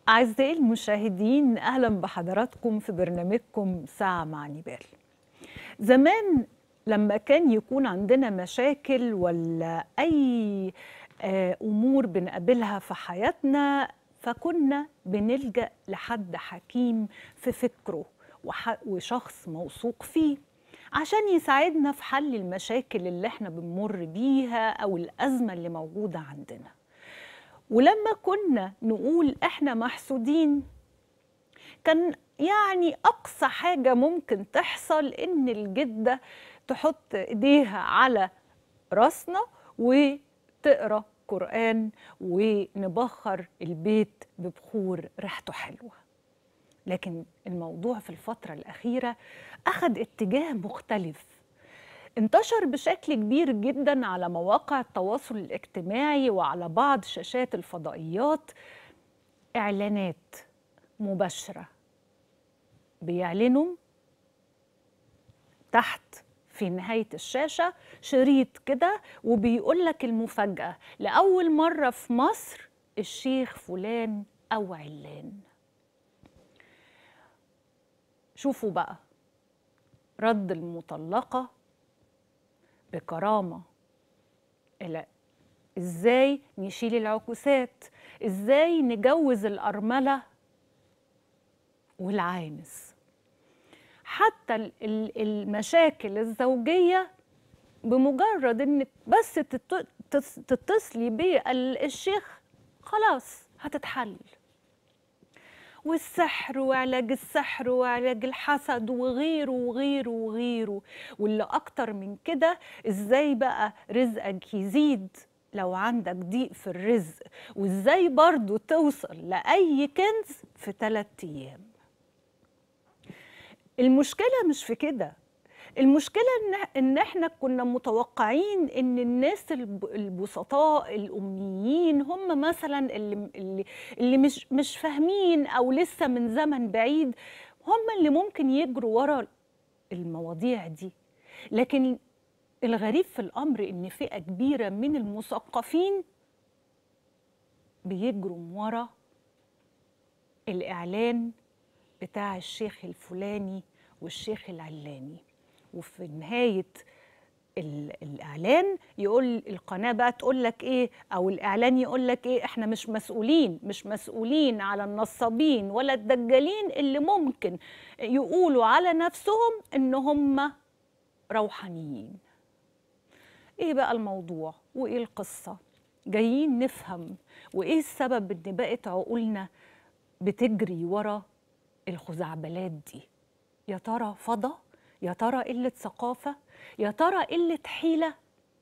أعزائي المشاهدين أهلا بحضراتكم في برنامجكم ساعة مع نبال زمان لما كان يكون عندنا مشاكل ولا أي آه، أمور بنقابلها في حياتنا فكنا بنلجأ لحد حكيم في فكره وح- وشخص موثوق فيه عشان يساعدنا في حل المشاكل اللي احنا بنمر بيها أو الأزمة اللي موجودة عندنا ولما كنا نقول احنا محسودين كان يعني اقصى حاجه ممكن تحصل ان الجده تحط ايديها على راسنا وتقرا قران ونبخر البيت ببخور ريحته حلوه لكن الموضوع في الفتره الاخيره اخذ اتجاه مختلف انتشر بشكل كبير جدا على مواقع التواصل الاجتماعي وعلى بعض شاشات الفضائيات اعلانات مباشره بيعلنوا تحت في نهايه الشاشه شريط كده وبيقول لك المفاجاه لاول مره في مصر الشيخ فلان او علان شوفوا بقى رد المطلقه بكرامه إلى ازاي نشيل العكوسات ازاي نجوز الارمله والعانس حتى ال- ال- المشاكل الزوجيه بمجرد انك بس تت- تس- تتصلي بالشيخ خلاص هتتحل والسحر وعلاج السحر وعلاج الحسد وغيره وغيره وغيره واللي اكتر من كده ازاي بقى رزقك يزيد لو عندك ضيق في الرزق وازاي برضو توصل لأي كنز في ثلاثة أيام المشكلة مش في كده المشكلة إن, إن إحنا كنا متوقعين إن الناس الب- البسطاء الأمنيين هم مثلا اللي, اللي, اللي مش, مش فاهمين أو لسه من زمن بعيد هم اللي ممكن يجروا ورا المواضيع دي لكن الغريب في الأمر إن فئة كبيرة من المثقفين بيجروا ورا الإعلان بتاع الشيخ الفلاني والشيخ العلاني وفي نهاية ال- الإعلان يقول القناة بقى تقول لك إيه أو الإعلان يقول لك إيه إحنا مش مسؤولين مش مسؤولين على النصابين ولا الدجالين اللي ممكن يقولوا على نفسهم إن هم روحانيين ايه بقى الموضوع وايه القصه جايين نفهم وايه السبب ان بقت عقولنا بتجري ورا الخزعبلات دي يا ترى فضا يا ترى قله ثقافه يا ترى قله حيله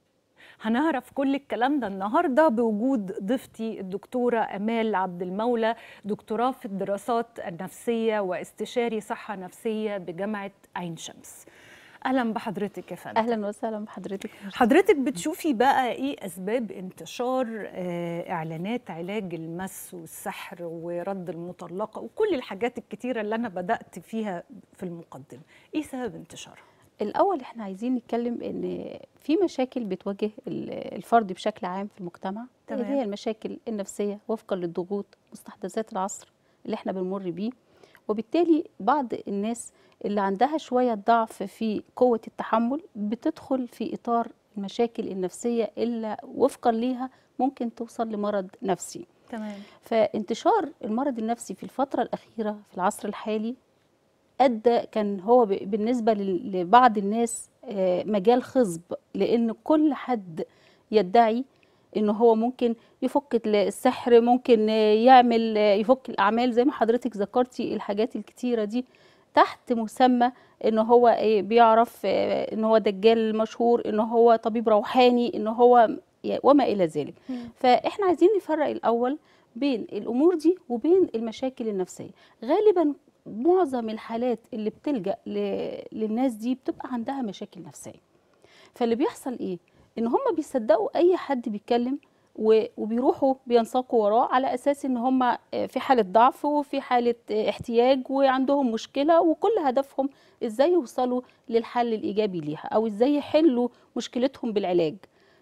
هنعرف كل الكلام ده النهارده بوجود ضيفتي الدكتوره امال عبد المولى دكتوراه في الدراسات النفسيه واستشاري صحه نفسيه بجامعه عين شمس اهلا بحضرتك يا فندم اهلا وسهلا بحضرتك حضرتك بتشوفي بقى ايه اسباب انتشار آه، اعلانات علاج المس والسحر ورد المطلقه وكل الحاجات الكتيره اللي انا بدات فيها في المقدمه ايه سبب انتشارها الاول احنا عايزين نتكلم ان في مشاكل بتواجه ال- الفرد بشكل عام في المجتمع تمام. اللي هي المشاكل النفسيه وفقا للضغوط مستحدثات العصر اللي احنا بنمر بيه وبالتالي بعض الناس اللي عندها شويه ضعف في قوه التحمل بتدخل في اطار المشاكل النفسيه اللي وفقا ليها ممكن توصل لمرض نفسي تمام فانتشار المرض النفسي في الفترة الأخيرة في العصر الحالي أدى كان هو ب- بالنسبة لل- لبعض الناس آه، مجال خصب لأن كل حد يدعي إن هو ممكن يفك ال- السحر ممكن آه، يعمل آه، يفك الأعمال زي ما حضرتك ذكرتي الحاجات الكتيرة دي تحت مسمى إن هو آه، بيعرف آه، إن هو دجال مشهور إن هو طبيب روحاني إن هو وما إلى ذلك فإحنا عايزين نفرق الأول بين الامور دي وبين المشاكل النفسيه غالبا معظم الحالات اللي بتلجا ل- للناس دي بتبقى عندها مشاكل نفسيه فاللي بيحصل ايه ان هم بيصدقوا اي حد بيتكلم و- وبيروحوا بينساقوا وراه على اساس ان هم في حاله ضعف وفي حاله احتياج وعندهم مشكله وكل هدفهم ازاي يوصلوا للحل الايجابي ليها او ازاي يحلوا مشكلتهم بالعلاج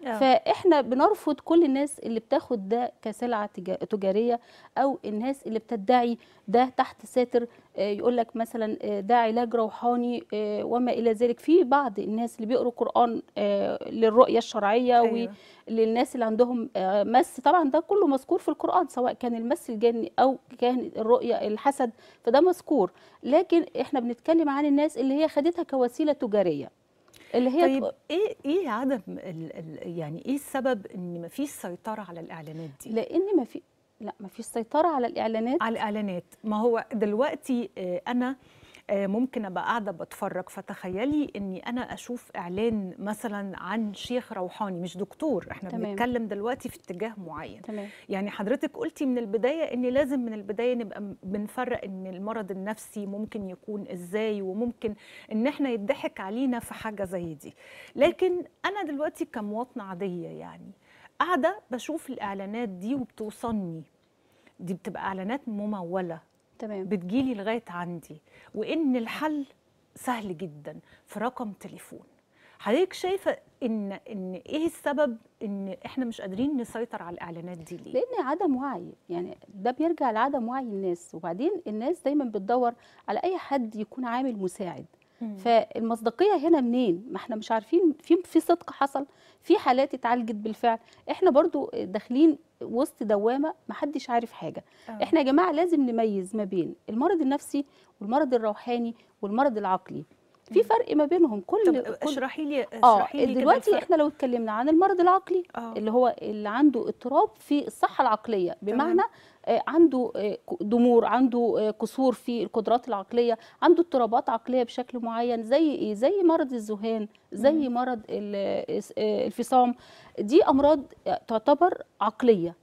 آه. فاحنا بنرفض كل الناس اللي بتاخد ده كسلعه تجا- تجاريه او الناس اللي بتدعي ده تحت ساتر يقول لك مثلا آه، ده علاج روحاني آه، وما الى ذلك في بعض الناس اللي بيقروا قران آه، للرؤيه الشرعيه أيوة. وللناس اللي عندهم آه، مس طبعا ده كله مذكور في القران سواء كان المس الجني او كان الرؤيه الحسد فده مذكور لكن احنا بنتكلم عن الناس اللي هي خدتها كوسيله تجاريه اللي هي طيب ايه ايه عدم ال ال يعني ايه السبب ان مفيش سيطره على الاعلانات دي لان ما في لا ما فيش سيطره على الاعلانات على الاعلانات ما هو دلوقتي آه، انا آه، ممكن ابقى قاعده بتفرج فتخيلي اني انا اشوف اعلان مثلا عن شيخ روحاني مش دكتور احنا تمام. بنتكلم دلوقتي في اتجاه معين تمام يعني حضرتك قلتي من البدايه ان لازم من البدايه نبقى م- بنفرق ان المرض النفسي ممكن يكون ازاي وممكن ان احنا يضحك علينا في حاجه زي دي لكن انا دلوقتي كمواطنه عاديه يعني قاعده بشوف الاعلانات دي وبتوصلني دي بتبقى اعلانات مموله تمام بتجيلي لغايه عندي وان الحل سهل جدا في رقم تليفون حضرتك شايفه ان ان ايه السبب ان احنا مش قادرين نسيطر على الاعلانات دي ليه لان عدم وعي يعني ده بيرجع لعدم وعي الناس وبعدين الناس دايما بتدور على اي حد يكون عامل مساعد مم. فالمصداقيه هنا منين ما احنا مش عارفين في في صدق حصل في حالات اتعالجت بالفعل احنا برضو داخلين وسط دوامه ما حدش عارف حاجه آه. احنا يا جماعه لازم نميز ما بين المرض النفسي والمرض الروحاني والمرض العقلي في مم. فرق ما بينهم كل طب كل اشرحي لي اه اشرحي لي كده دلوقتي الفرق. احنا لو اتكلمنا عن المرض العقلي اه اللي هو اللي عنده اضطراب في الصحه العقليه بمعنى آه، عنده آه، ك- ضمور عنده آه، قصور في القدرات العقليه عنده اضطرابات عقليه بشكل معين زي ايه زي مرض الذهان زي مم. مرض ال- الس- آه، الفصام دي امراض آه، تعتبر عقليه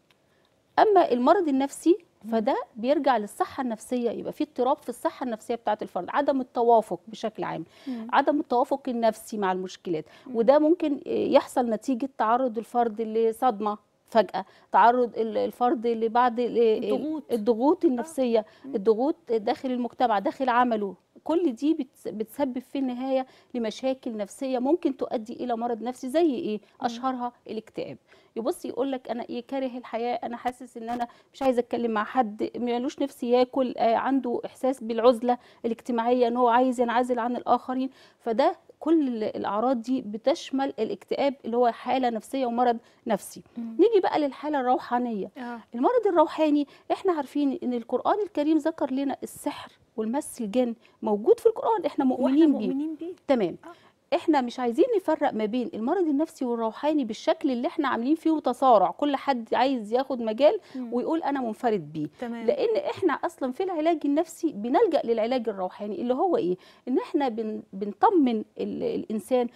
اما المرض النفسي فده بيرجع للصحه النفسيه يبقى في اضطراب في الصحه النفسيه بتاعه الفرد عدم التوافق بشكل عام مم. عدم التوافق النفسي مع المشكلات مم. وده ممكن يحصل نتيجة تعرض الفرد لصدمة فجأة تعرض ال- الفرد لبعض ال- الضغوط. الضغوط النفسية مم. الضغوط داخل المجتمع داخل عمله كل دي بتس- بتسبب في النهاية لمشاكل نفسية ممكن تؤدي إلى مرض نفسي زي إيه؟ أشهرها الاكتئاب يبص يقول لك أنا إيه كاره الحياة أنا حاسس إن أنا مش عايز أتكلم مع حد مالوش نفسي ياكل آه عنده إحساس بالعزلة الاجتماعية إن هو عايز ينعزل عن الآخرين فده كل ال- الأعراض دي بتشمل الاكتئاب اللي هو حالة نفسية ومرض نفسي مم. نيجي بقى للحالة الروحانية آه. المرض الروحاني احنا عارفين ان القرآن الكريم ذكر لنا السحر والمس الجن موجود في القرآن احنا واحنا مؤمنين بيه مؤمنين بيه تمام آه. احنا مش عايزين نفرق ما بين المرض النفسي والروحاني بالشكل اللي احنا عاملين فيه تصارع كل حد عايز ياخد مجال مم. ويقول انا منفرد بيه تمام لان احنا اصلا في العلاج النفسي بنلجا للعلاج الروحاني اللي هو ايه ان احنا بن بنطمن ال- الانسان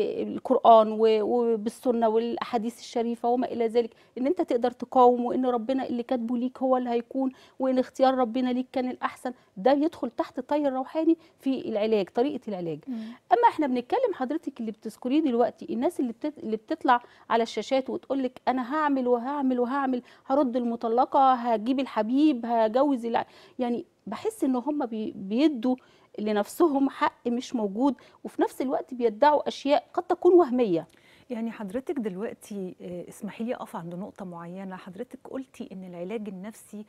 بالقران و- وبالسنه والاحاديث الشريفه وما الى ذلك ان انت تقدر تقاوم وان ربنا اللي كاتبه ليك هو اللي هيكون وان اختيار ربنا ليك كان الاحسن ده يدخل تحت طي الروحاني في العلاج طريقه العلاج مم. اما احنا بنتكلم حضرتك اللي بتذكريه دلوقتي الناس اللي بتت... اللي بتطلع على الشاشات وتقول لك انا هعمل وهعمل وهعمل هرد المطلقه هجيب الحبيب هجوز الع... يعني بحس ان هم بي... بيدوا لنفسهم حق مش موجود وفي نفس الوقت بيدعوا اشياء قد تكون وهميه يعني حضرتك دلوقتي آه، اسمحي لي اقف عند نقطه معينه حضرتك قلتي ان العلاج النفسي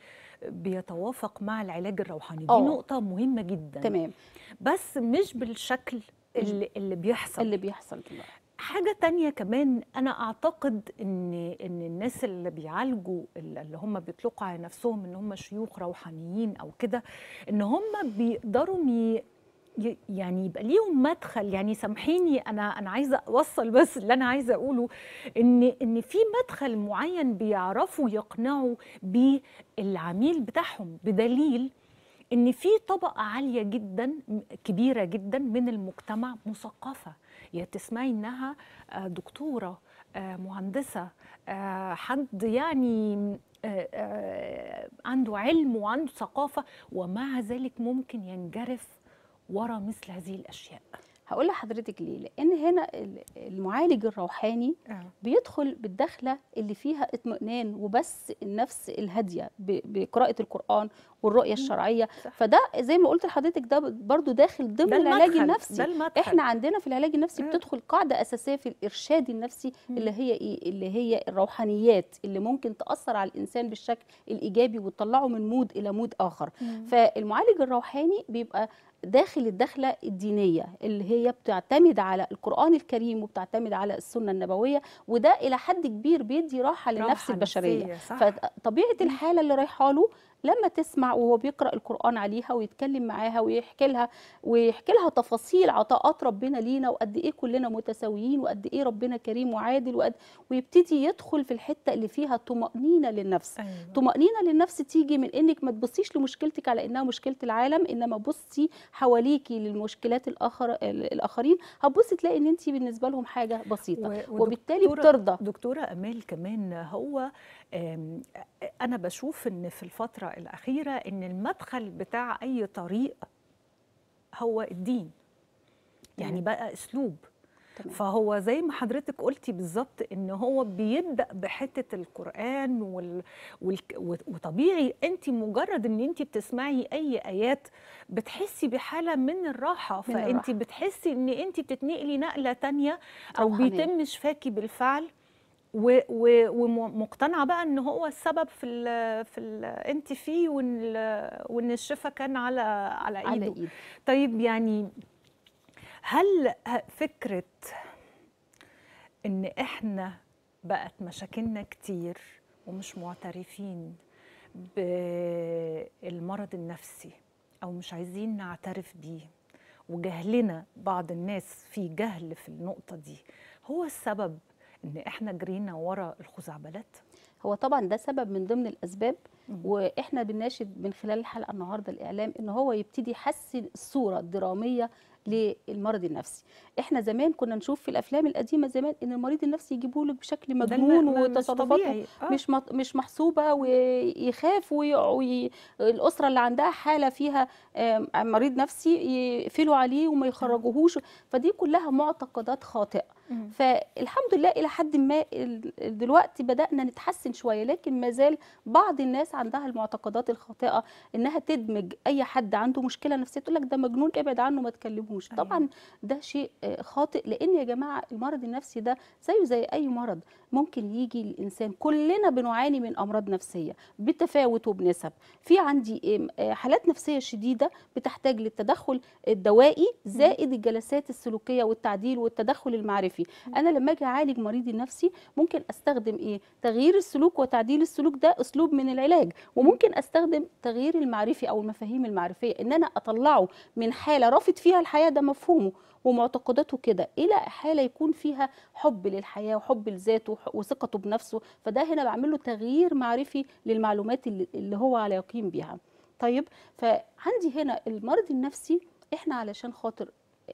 بيتوافق مع العلاج الروحاني دي آه. نقطه مهمه جدا تمام بس مش بالشكل اللي, اللي بيحصل اللي بيحصل دلوقتي حاجة تانية كمان أنا أعتقد إن إن الناس اللي بيعالجوا اللي هم بيطلقوا على نفسهم إن هم شيوخ روحانيين أو كده إن هم بيقدروا ي... ي- يعني يبقى ليهم مدخل يعني سامحيني انا انا عايزه اوصل بس اللي انا عايزه اقوله ان ان في مدخل معين بيعرفوا يقنعوا بيه العميل بتاعهم بدليل ان في طبقه عاليه جدا م- كبيره جدا من المجتمع مثقفه يا تسمعي انها آه، دكتوره آه، مهندسه آه، حد يعني آه، آه، عنده علم وعنده ثقافه ومع ذلك ممكن ينجرف ورا مثل هذه الاشياء هقول لحضرتك ليه لان هنا ال- المعالج الروحاني آه. بيدخل بالدخله اللي فيها اطمئنان وبس النفس الهاديه ب- بقراءه القران والرؤيه الشرعيه صح. فده زي ما قلت لحضرتك ده برضو داخل ضمن ده العلاج المدخل، النفسي ده المدخل احنا عندنا في العلاج النفسي مم. بتدخل قاعده اساسيه في الارشاد النفسي مم. اللي هي ايه اللي هي الروحانيات اللي ممكن تاثر على الانسان بالشكل الايجابي وتطلعه من مود الى مود اخر مم. فالمعالج الروحاني بيبقى داخل الدخلة الدينية اللي هي بتعتمد على القرآن الكريم وبتعتمد على السنة النبوية وده إلى حد كبير بيدي راحة للنفس راحة البشرية نفسية، صح. فطبيعة الحالة اللي رايحة له لما تسمع وهو بيقرأ القرآن عليها ويتكلم معاها ويحكي لها ويحكي لها تفاصيل عطاءات ربنا لينا وقد ايه كلنا متساويين وقد ايه ربنا كريم وعادل وقد ويبتدي يدخل في الحتة اللي فيها طمأنينة للنفس أيوة. طمأنينة للنفس تيجي من انك ما تبصيش لمشكلتك على انها مشكلة العالم انما بصي حواليكي للمشكلات الاخر الاخرين هتبصي تلاقي ان انت بالنسبة لهم حاجة بسيطة و- وبالتالي ودكتورة- بترضى دكتورة أمال كمان هو آم، أنا بشوف إن في الفترة الأخيرة إن المدخل بتاع أي طريق هو الدين يعني تمام. بقى أسلوب تمام. فهو زي ما حضرتك قلتي بالظبط ان هو بيبدا بحته القران وال... وال... وطبيعي انت مجرد ان انت بتسمعي اي ايات بتحسي بحاله من الراحه من فانت الراحة. بتحسي ان انت بتتنقلي نقله تانية او روحانية. بيتم شفاكي بالفعل و- و- ومقتنعه بقى ان هو السبب في ال في ال انت فيه وان ال- وان الشفاء كان على على ايده على ايد طيب يعني هل ه- فكرة إن إحنا بقت مشاكلنا كتير ومش معترفين بالمرض النفسي أو مش عايزين نعترف بيه وجهلنا بعض الناس في جهل في النقطة دي هو السبب إن إحنا جرينا ورا الخزعبلات؟ هو طبعا ده سبب من ضمن الاسباب مم. واحنا بنناشد من خلال الحلقه النهارده الاعلام ان هو يبتدي يحسن الصوره الدراميه للمرض للنفسي احنا زمان كنا نشوف في الافلام القديمه زمان ان المريض النفسي يجيبوا لك بشكل ده الم- مجنون ما- مش وتصرفاته طبيعي. آه. مش مط- مش محسوبه ويخاف وي... وي... الاسره اللي عندها حاله فيها آم، مريض نفسي يقفلوا عليه وما يخرجوهوش فدي كلها معتقدات خاطئه مم. فالحمد لله الى حد ما ال- دلوقتي بدانا نتحسن شويه لكن ما زال بعض الناس عندها المعتقدات الخاطئه انها تدمج اي حد عنده مشكله نفسيه تقول لك ده مجنون ابعد عنه ما تكلموش أيوة. طبعا ده شيء آه، خاطئ لان يا جماعه المرض النفسي ده زيه زي اي مرض ممكن يجي الانسان كلنا بنعاني من امراض نفسيه بتفاوت وبنسب في عندي آم، آه، حالات نفسيه شديده بتحتاج للتدخل الدوائي زائد الجلسات السلوكيه والتعديل والتدخل المعرفي انا لما اجي اعالج مريضي النفسي ممكن استخدم ايه تغيير السلوك وتعديل السلوك ده اسلوب من العلاج وممكن استخدم تغيير المعرفي او المفاهيم المعرفيه ان انا اطلعه من حاله رافض فيها الحياه ده مفهومه ومعتقداته كده الى حاله يكون فيها حب للحياه وحب لذاته وح- وثقته بنفسه فده هنا بعمل له تغيير معرفي للمعلومات اللي, اللي هو على يقين بيها طيب فعندي هنا المرض النفسي احنا علشان خاطر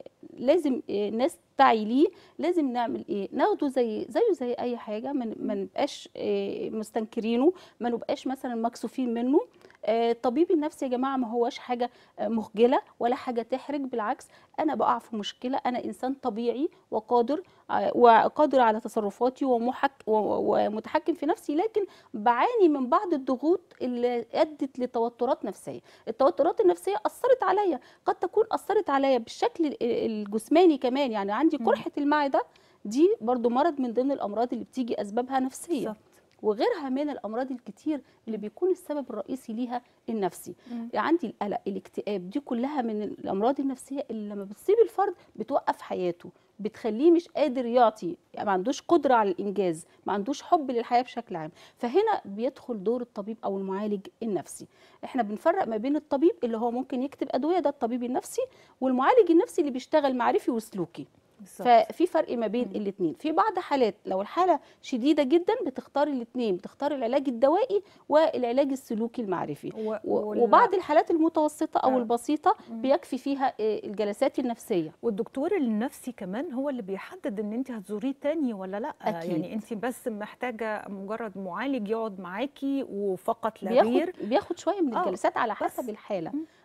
لازم آه، ناس تعي ليه لازم نعمل ايه ناخده زي زيه زي اي حاجه ما ما نبقاش آه، مستنكرينه ما نبقاش مثلا مكسوفين منه آه، الطبيب النفسي يا جماعه ما هوش حاجه آه، مخجله ولا حاجه تحرج بالعكس انا بقع في مشكله انا انسان طبيعي وقادر آه، وقادر على تصرفاتي ومحك و- ومتحكم في نفسي لكن بعاني من بعض الضغوط اللي ادت لتوترات نفسيه التوترات النفسيه اثرت عليا قد تكون اثرت عليا بالشكل ال- الجسماني كمان يعني عندي مم. قرحه المعده دي برضو مرض من ضمن الامراض اللي بتيجي اسبابها نفسيه بالظبط. وغيرها من الامراض الكتير اللي بيكون السبب الرئيسي ليها النفسي مم. عندي القلق الاكتئاب دي كلها من الامراض النفسيه اللي لما بتصيب الفرد بتوقف حياته بتخليه مش قادر يعطي يعني ما عندوش قدره على الانجاز ما عندوش حب للحياه بشكل عام فهنا بيدخل دور الطبيب او المعالج النفسي احنا بنفرق ما بين الطبيب اللي هو ممكن يكتب ادويه ده الطبيب النفسي والمعالج النفسي اللي بيشتغل معرفي وسلوكي بالظبط. ففي فرق ما بين مم. الاثنين في بعض حالات لو الحاله شديده جدا بتختار الاثنين بتختار العلاج الدوائي والعلاج السلوكي المعرفي و- و- وال- وبعض الحالات المتوسطه او آه. البسيطه مم. بيكفي فيها آه، الجلسات النفسيه والدكتور النفسي كمان هو اللي بيحدد ان انت هتزوريه تاني ولا لا أكيد. يعني انت بس محتاجه مجرد معالج يقعد معاكي وفقط لا غير بياخد بياخد شويه من آه، الجلسات على بس. حسب الحاله مم.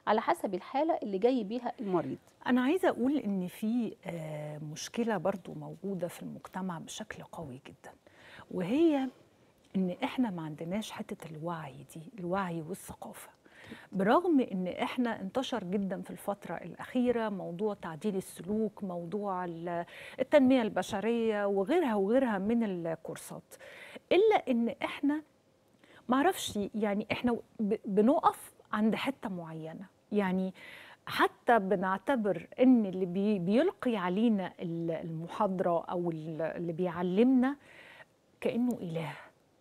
على حسب الحاله اللي جاي بيها المريض أنا عايزة أقول إن في آه، مشكلة برضو موجودة في المجتمع بشكل قوي جدا وهي إن إحنا ما عندناش حتة الوعي دي الوعي والثقافة برغم إن إحنا انتشر جدا في الفترة الأخيرة موضوع تعديل السلوك موضوع ال- التنمية البشرية وغيرها وغيرها من الكورسات إلا إن إحنا معرفش يعني إحنا ب- بنقف عند حتة معينة يعني حتى بنعتبر ان اللي بي بيلقي علينا ال- المحاضره او ال- اللي بيعلمنا كانه اله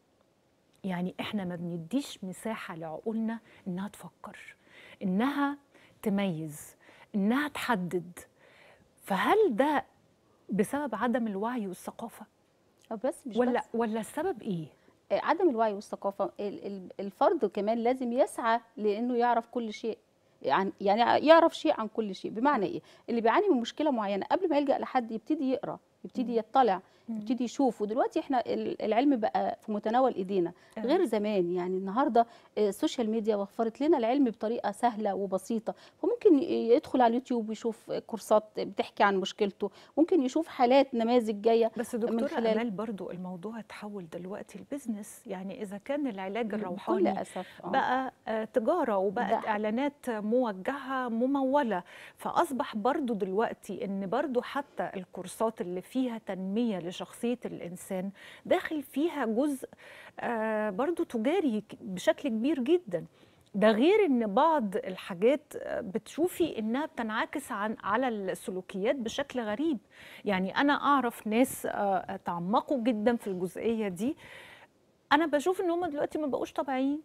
يعني احنا ما بنديش مساحه لعقولنا انها تفكر انها تميز انها تحدد فهل ده بسبب عدم الوعي والثقافه أو بس مش ولا بس. ولا السبب ايه آه، عدم الوعي والثقافه ال- ال- الفرد كمان لازم يسعى لانه يعرف كل شيء عن يعني يعرف شيء عن كل شيء بمعنى ايه اللي بيعاني من مشكله معينه قبل ما يلجا لحد يبتدي يقرا يبتدي يطلع يبتدي يشوف ودلوقتي احنا ال- العلم بقى في متناول ايدينا آه. غير زمان يعني النهارده آه، السوشيال ميديا وفرت لنا العلم بطريقه سهله وبسيطه فممكن ي- يدخل على اليوتيوب ويشوف كورسات بتحكي عن مشكلته ممكن يشوف حالات نماذج جايه بس من دكتورة خلال- أمال برضو الموضوع اتحول دلوقتي البزنس يعني إذا كان العلاج بكل الروحاني اسف آه. بقى آه، تجارة وبقت ده- إعلانات موجهة ممولة فأصبح برضو دلوقتي إن برضو حتى الكورسات اللي فيها تنمية لشخصية الإنسان داخل فيها جزء آه، برضو تجاري ك- بشكل كبير جدا ده غير ان بعض الحاجات آه، بتشوفي انها بتنعكس عن على السلوكيات بشكل غريب يعني انا اعرف ناس آه، تعمقوا جدا في الجزئيه دي انا بشوف ان هم دلوقتي ما بقوش طبيعيين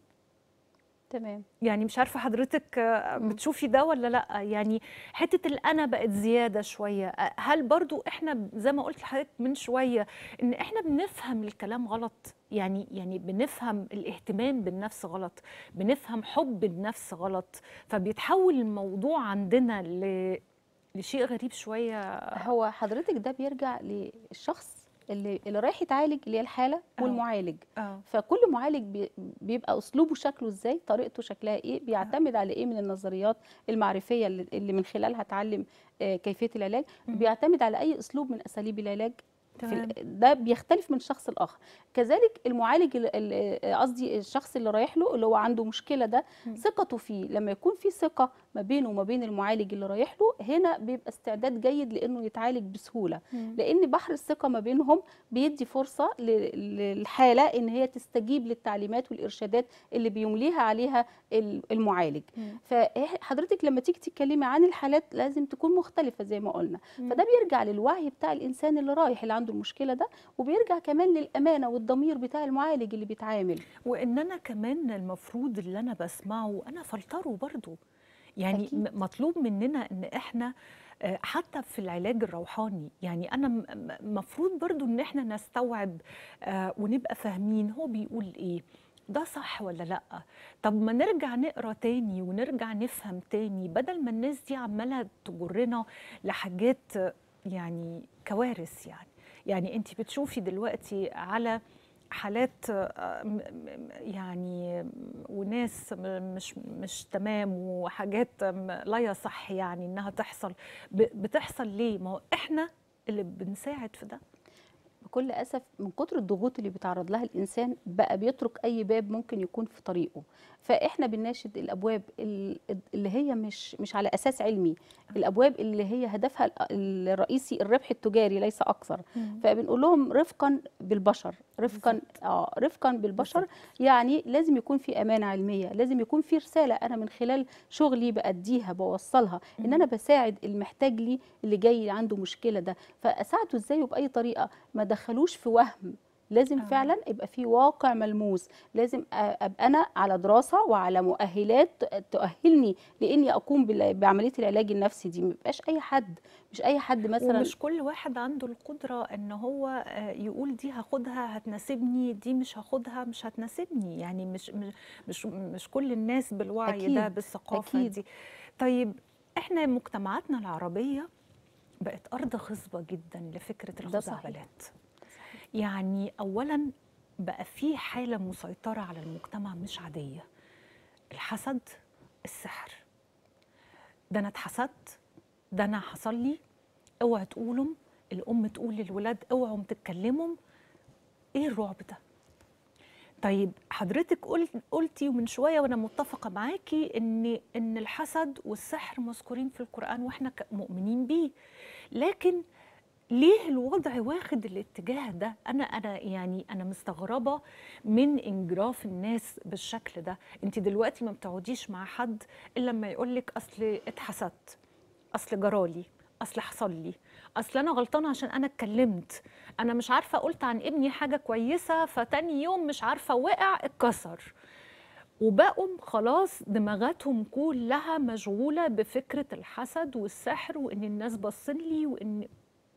تمام يعني مش عارفه حضرتك آه، مم. بتشوفي ده ولا لا يعني حته الانا بقت زياده شويه آه، هل برضو احنا زي ما قلت لحضرتك من شويه ان احنا بنفهم الكلام غلط يعني يعني بنفهم الاهتمام بالنفس غلط بنفهم حب النفس غلط فبيتحول الموضوع عندنا ل لشيء غريب شويه هو حضرتك ده بيرجع للشخص اللي اللي رايح يتعالج اللي هي الحاله آه. والمعالج اه فكل معالج بي- بيبقى اسلوبه شكله ازاي طريقته شكلها ايه بيعتمد على ايه من النظريات المعرفيه اللي اللي من خلالها اتعلم آه، كيفيه العلاج مم. بيعتمد على اي اسلوب من اساليب العلاج في تمام ال- ده بيختلف من شخص لاخر كذلك المعالج ال- ال- قصدي الشخص اللي رايح له اللي هو عنده مشكله ده مم. ثقته فيه لما يكون في ثقه ما بينه وما بين المعالج اللي رايح له هنا بيبقى استعداد جيد لانه يتعالج بسهوله مم. لان بحر الثقه ما بينهم بيدي فرصه ل- للحاله ان هي تستجيب للتعليمات والارشادات اللي بيمليها عليها ال- المعالج مم. فحضرتك لما تيجي تتكلمي عن الحالات لازم تكون مختلفه زي ما قلنا مم. فده بيرجع للوعي بتاع الانسان اللي رايح اللي عنده المشكله ده وبيرجع كمان للامانه والضمير بتاع المعالج اللي بيتعامل وان انا كمان المفروض اللي انا بسمعه انا فلتره برضو يعني أكيد. م- مطلوب مننا ان احنا آه، حتى في العلاج الروحاني يعني انا م- م- مفروض برضو ان احنا نستوعب آه، ونبقى فاهمين هو بيقول ايه ده صح ولا لا طب ما نرجع نقرا تاني ونرجع نفهم تاني بدل ما الناس دي عماله تجرنا لحاجات آه، يعني كوارث يعني يعني انت بتشوفي دلوقتي على حالات آه، م- م- يعني وناس م- مش مش تمام وحاجات م- لا يصح يعني انها تحصل ب- بتحصل ليه ما هو احنا اللي بنساعد في ده بكل اسف من كتر الضغوط اللي بيتعرض لها الانسان بقى بيترك اي باب ممكن يكون في طريقه فاحنا بنناشد الابواب ال- اللي هي مش مش على اساس علمي الابواب اللي هي هدفها ال- الرئيسي الربح التجاري ليس اكثر فبنقول لهم رفقا بالبشر رفقا اه رفقا بالبشر بالظبط. يعني لازم يكون في امانه علميه لازم يكون في رساله انا من خلال شغلي باديها بوصلها ان مم. انا بساعد المحتاج لي اللي جاي عنده مشكله ده فاساعده ازاي وباي طريقه ما دخلوش في وهم لازم آه. فعلا يبقى في واقع ملموس لازم أ- ابقى انا على دراسه وعلى مؤهلات ت- تؤهلني لاني اقوم بال- بعمليه العلاج النفسي دي ما يبقاش اي حد مش اي حد مثلا ومش كل واحد عنده القدرة ان هو آه، يقول دي هاخدها هتناسبني دي مش هاخدها مش هتناسبني يعني مش مش مش, مش كل الناس بالوعي ده أكيد، بالثقافة أكيد. دي طيب احنا مجتمعاتنا العربية بقت أرض خصبة جدا لفكرة ده صحيح. الخزعبلات يعني أولا بقى في حالة مسيطرة على المجتمع مش عادية الحسد السحر ده انا اتحسدت ده انا حصل لي اوعى تقولوا الام تقول للولاد اوعوا تتكلموا ايه الرعب ده طيب حضرتك قلت قلتي من شويه وانا متفقه معاكي ان ان الحسد والسحر مذكورين في القران واحنا ك- مؤمنين بيه لكن ليه الوضع واخد الاتجاه ده انا انا يعني انا مستغربه من انجراف الناس بالشكل ده انت دلوقتي ما بتقعديش مع حد الا لما يقول لك اصل اتحسدت اصل جرالي اصل حصل لي اصل انا غلطانه عشان انا اتكلمت انا مش عارفه قلت عن ابني حاجه كويسه فتاني يوم مش عارفه وقع اتكسر وبقوا خلاص دماغاتهم كلها مشغوله بفكره الحسد والسحر وان الناس باصين لي وان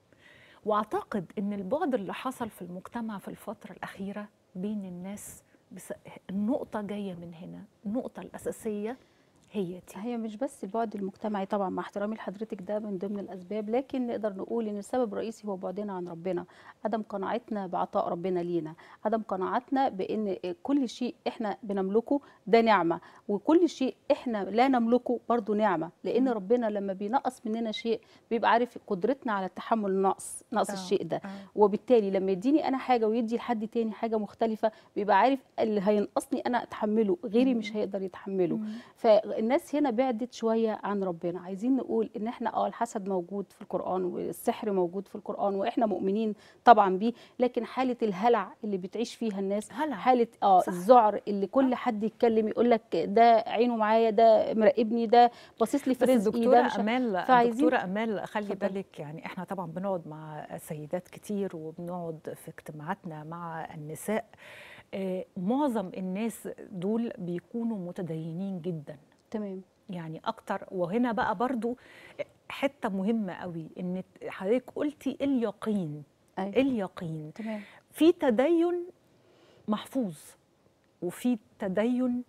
واعتقد ان البعد اللي حصل في المجتمع في الفتره الاخيره بين الناس بس النقطه جايه من هنا النقطه الاساسيه هي دي هي مش بس البعد المجتمعي طبعا مع احترامي لحضرتك ده من ضمن الاسباب لكن نقدر نقول ان السبب الرئيسي هو بعدنا عن ربنا عدم قناعتنا بعطاء ربنا لينا عدم قناعتنا بان كل شيء احنا بنملكه ده نعمه وكل شيء احنا لا نملكه برضه نعمه لان مم. ربنا لما بينقص مننا شيء بيبقى عارف قدرتنا على التحمل النقص نقص آه، الشيء ده آه. وبالتالي لما يديني انا حاجه ويدي لحد تاني حاجه مختلفه بيبقى عارف اللي هينقصني انا اتحمله غيري مش مم. هيقدر يتحمله مم. فالناس هنا بعدت شويه عن ربنا عايزين نقول ان احنا اه الحسد موجود في القران والسحر موجود في القران واحنا مؤمنين طبعا بيه لكن حاله الهلع اللي بتعيش فيها الناس هلع. حاله اه صح. الذعر اللي كل حد يتكلم يقول لك ده عينه معايا ده مراقبني ده باصص لي في بس رزقي دكتورة ده مش أمال فعايزين- دكتورة أمال خلي اتفضلي. بالك يعني احنا طبعا بنقعد مع سيدات كتير وبنقعد في اجتماعاتنا مع النساء آه، معظم الناس دول بيكونوا متدينين جدا تمام يعني اكتر وهنا بقى برضو حتة مهمة قوي ان حضرتك قلتي اليقين ايوه اليقين تمام في تدين محفوظ وفي تدين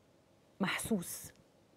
محسوس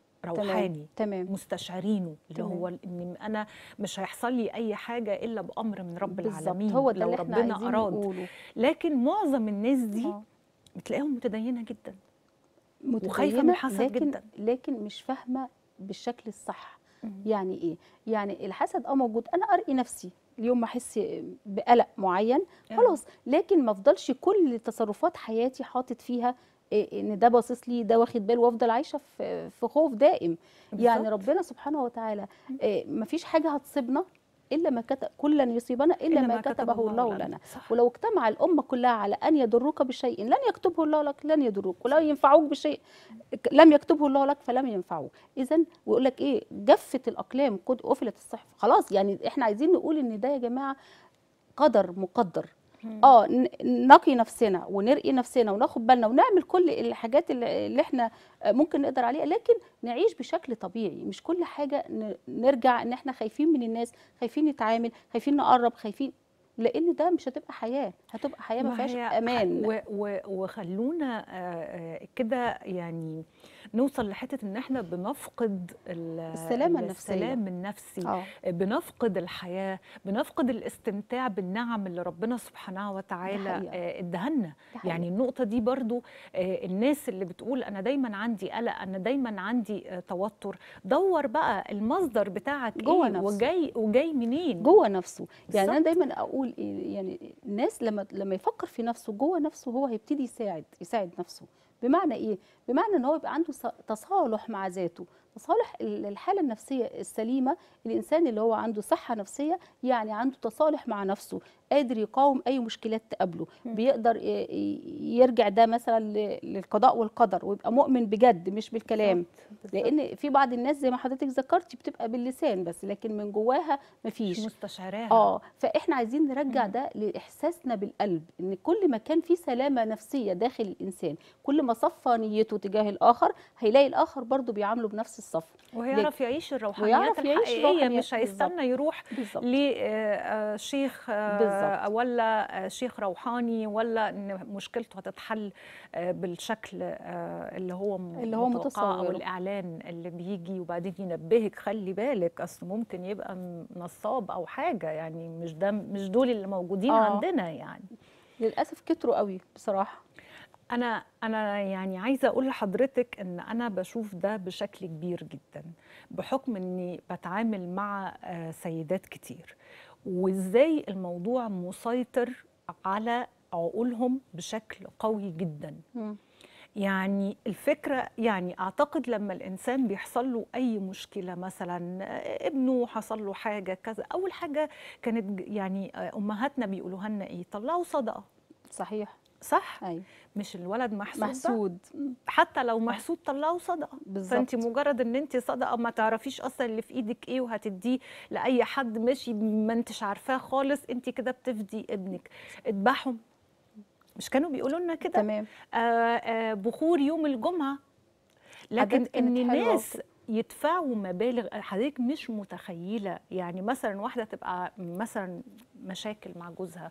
روحاني تمام مستشعرينه اللي تمام. هو ان انا مش هيحصل لي اي حاجه الا بامر من رب بالظبط العالمين هو ده لو اللي احنا ربنا عايزين اراد نقوله لكن معظم الناس دي آه. بتلاقيهم متدينه جدا متدينة وخايفة من الحسد لكن جداً. لكن مش فاهمه بالشكل الصح مم. يعني ايه يعني الحسد اه موجود انا ارقي نفسي اليوم ما احس بقلق معين آه. خلاص لكن ما افضلش كل تصرفات حياتي حاطط فيها إيه ان ده باصص لي ده واخد باله وافضل عايشه في في خوف دائم يعني بالظبط. ربنا سبحانه وتعالى ما فيش حاجه هتصيبنا الا ما كتب كلا يصيبنا الا, ما كتبه الله لنا صح. ولو اجتمع الأمة كلها على أن يضروك بشيء لن يكتبه الله لك لن يضروك ولو ينفعوك بشيء لم يكتبه الله لك فلم ينفعوك إذا ويقول لك إيه جفت الأقلام قد قفلت الصحف خلاص يعني إحنا عايزين نقول إن ده يا جماعة قدر مقدر مم. اه ن- نقي نفسنا ونرقي نفسنا وناخد بالنا ونعمل كل الحاجات اللي اللي احنا ممكن نقدر عليها لكن نعيش بشكل طبيعي مش كل حاجه ن- نرجع ان احنا خايفين من الناس خايفين نتعامل خايفين نقرب خايفين لان ده مش هتبقى حياه هتبقى حياه ما فيهاش هي امان و و وخلونا آه، آه، كده يعني نوصل لحته ان احنا بنفقد ال- السلامة النفسية. السلام النفسي اه بنفقد الحياه بنفقد الاستمتاع بالنعم اللي ربنا سبحانه وتعالى حقيقة. آه، ادهلنا دي حقيقة. يعني النقطه دي برضو آه، الناس اللي بتقول انا دايما عندي قلق انا دايما عندي آه، توتر دور بقى المصدر بتاعك جوه ايه نفسه. وجاي وجاي منين جوه نفسه يعني انا بالظبط. دايما اقول إيه يعني الناس لما لما يفكر في نفسه جوه نفسه هو هيبتدي يساعد يساعد نفسه بمعنى ايه بمعنى ان هو يبقى عنده ص- تصالح مع ذاته تصالح ال- الحاله النفسيه السليمه الانسان اللي هو عنده صحه نفسيه يعني عنده تصالح مع نفسه قادر يقاوم اي مشكلات تقابله مم. بيقدر ي- ي- يرجع ده مثلا ل- للقضاء والقدر ويبقى مؤمن بجد مش بالكلام بالظبط. لان في بعض الناس زي ما حضرتك ذكرتي بتبقى باللسان بس لكن من جواها مفيش مش مستشعراها اه فاحنا عايزين نرجع مم. ده لاحساسنا بالقلب ان كل ما كان في سلامه نفسيه داخل الانسان كل ما صفى نيته تجاه الاخر هيلاقي الاخر برضه بيعامله بنفس الصف وهيعرف يعيش الروحانيات ويعرف يعيش الحقيقيه الروحانيات مش هيستنى يروح بالظبط لشيخ بالظبط. ولا آه، شيخ روحاني ولا ان مشكلته هتتحل آه، بالشكل آه، اللي هو م- اللي هو متوقع او متصوره. الاعلان اللي بيجي وبعدين ينبهك خلي بالك اصل ممكن يبقى م- نصاب او حاجه يعني مش ده مش دول اللي موجودين آه. عندنا يعني للاسف كتروا قوي بصراحه انا انا يعني عايزه اقول لحضرتك ان انا بشوف ده بشكل كبير جدا بحكم اني بتعامل مع آه، سيدات كتير وازاي الموضوع مسيطر على عقولهم بشكل قوي جدا مم. يعني الفكرة يعني أعتقد لما الإنسان بيحصل له أي مشكلة مثلا آه، ابنه حصل له حاجة كذا أول حاجة كانت ج- يعني آه، أمهاتنا بيقولوها لنا إيه طلعوا صدقة صحيح صح ايوه مش الولد محسود, محسود. محسود مم. حتى لو محسود طلعوا صدقة بالظبط. فأنت مجرد إن أنت صدقة ما تعرفيش أصلا اللي في إيدك إيه وهتديه لأي حد ماشي ما أنتش عارفاه خالص أنت كده بتفدي ابنك اذبحهم مش كانوا بيقولوا لنا كده تمام آه، آه، بخور يوم الجمعة لكن حاجات كانت ان حلوة الناس يدفعوا مبالغ حضرتك مش متخيلة يعني مثلا واحدة تبقى مثلا مشاكل مع جوزها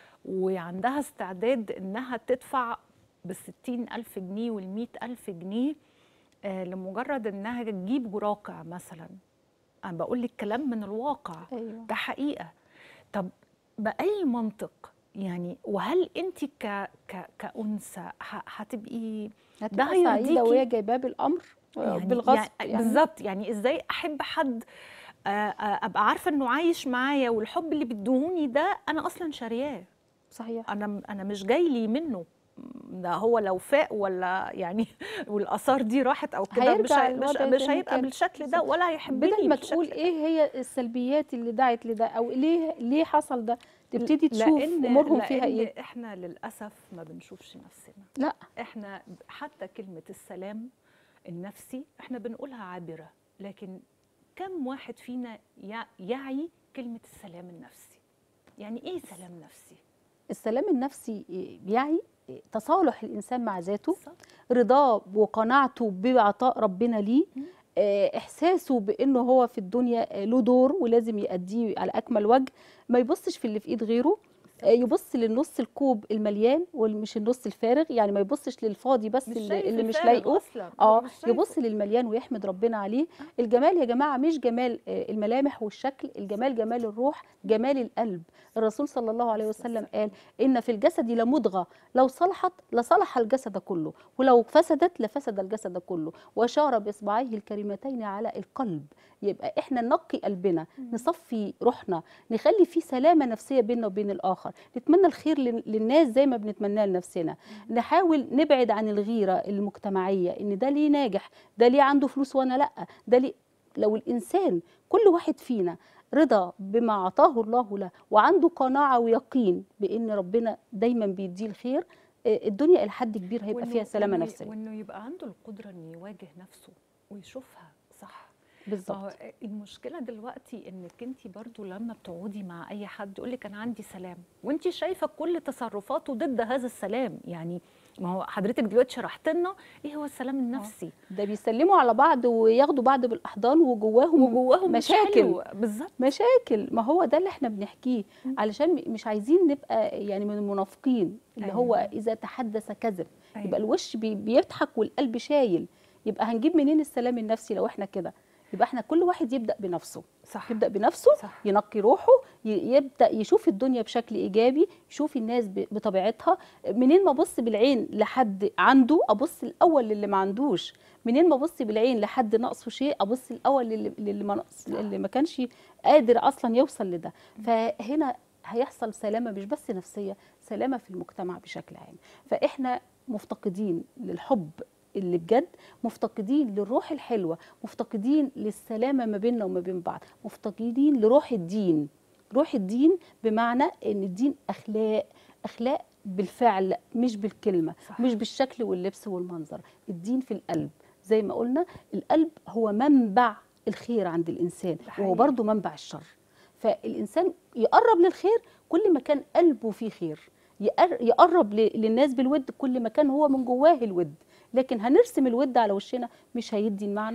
وعندها استعداد انها تدفع بالستين ألف جنيه والمئة ألف جنيه آه، لمجرد انها تجيب راقع مثلا انا بقول لك كلام من الواقع ايوه ده حقيقة طب بأي منطق يعني وهل انت ك ك كأنثى ه- هتبقي هتبقى هيرضيكي؟ سعيده وهي جايباه بالامر يعني بالغصب يعني يعني بالظبط يعني ازاي احب حد آه، آه، ابقى عارفه انه عايش معايا والحب اللي بيدوهوني ده انا اصلا شارياه صحيح انا انا مش جاي لي منه ده هو لو فاق ولا يعني والاثار دي راحت او كده مش هيرجع هي- مش, الوضع مش زي ما هيبقى كان. بالشكل ده بالظبط. ولا هيحبني بدل ما بالشكل تقول ده. ايه هي السلبيات اللي دعت لده او ليه ليه حصل ده تبتدي تشوف لأن امورهم فيها لأن ايه احنا للاسف ما بنشوفش نفسنا لا احنا حتى كلمة السلام النفسي احنا بنقولها عابرة لكن كم واحد فينا يع- يعي كلمة السلام النفسي يعني ايه سلام نفسي السلام النفسي بيعي تصالح الانسان مع ذاته بالظبط. رضاه وقناعته بعطاء ربنا ليه مم. آه، احساسه بانه هو في الدنيا آه، له دور ولازم يأديه على اكمل وجه ما يبصش في اللي في ايد غيره آه، يبص للنص الكوب المليان ومش النص الفارغ يعني ما يبصش للفاضي بس مش اللي, شايف اللي مش الفارغ لايقه أصلاً. هو اه مش شايفه. يبص للمليان ويحمد ربنا عليه الجمال يا جماعه مش جمال آه، الملامح والشكل الجمال جمال الروح جمال القلب الرسول صلى الله عليه وسلم قال ان في الجسد لمضغه لو صلحت لصلح الجسد كله ولو فسدت لفسد الجسد كله واشار باصبعيه الكريمتين على القلب يبقى احنا ننقي قلبنا نصفي روحنا نخلي في سلامه نفسيه بيننا وبين الاخر نتمنى الخير لل- للناس زي ما بنتمناه لنفسنا نحاول نبعد عن الغيره المجتمعيه ان ده ليه ناجح ده ليه عنده فلوس وانا لا ده ليه لو الانسان كل واحد فينا رضا بما اعطاه الله له وعنده قناعه ويقين بان ربنا دايما بيديه الخير آه، الدنيا الى حد كبير هيبقى وإنه- فيها سلامه وإنه- نفسيه وانه يبقى عنده القدرة انه يواجه نفسه ويشوفها صح ما بالظبط هو المشكله دلوقتي انك انت برضو لما بتقعدي مع اي حد يقول لك انا عندي سلام وانت شايفه كل تصرفاته ضد هذا السلام يعني ما هو حضرتك دلوقتي شرحت لنا ايه هو السلام النفسي ده بيسلموا على بعض وياخدوا بعض بالاحضان وجواهم وجواهم مش مشاكل حلو. بالظبط مشاكل ما هو ده اللي احنا بنحكيه علشان م- مش عايزين نبقى يعني من المنافقين اللي أيوة. هو اذا تحدث كذب أيوة. يبقى الوش بي- بيضحك والقلب شايل يبقى هنجيب منين السلام النفسي لو احنا كده يبقى احنا كل واحد يبدا بنفسه صح يبدا بنفسه صح. ينقي روحه ي- يبدا يشوف الدنيا بشكل ايجابي يشوف الناس ب- بطبيعتها منين ما ابص بالعين لحد عنده ابص الاول للي ما عندوش منين ما ابص بالعين لحد ناقصه شيء ابص الاول للي, للي ما نقص اللي ما كانش قادر اصلا يوصل لده فهنا هيحصل سلامه مش بس نفسيه سلامه في المجتمع بشكل عام فاحنا مفتقدين للحب اللي بجد مفتقدين للروح الحلوه مفتقدين للسلامه ما بيننا وما بين بعض مفتقدين لروح الدين روح الدين بمعنى ان الدين اخلاق اخلاق بالفعل مش بالكلمه صح. مش بالشكل واللبس والمنظر الدين في القلب زي ما قلنا القلب هو منبع الخير عند الانسان ده وهو حقيقي. برضه منبع الشر فالانسان يقرب للخير كل ما كان قلبه فيه خير يقر- يقرب ل- للناس بالود كل ما كان هو من جواه الود لكن هنرسم الود على وشنا مش هيدي المعنى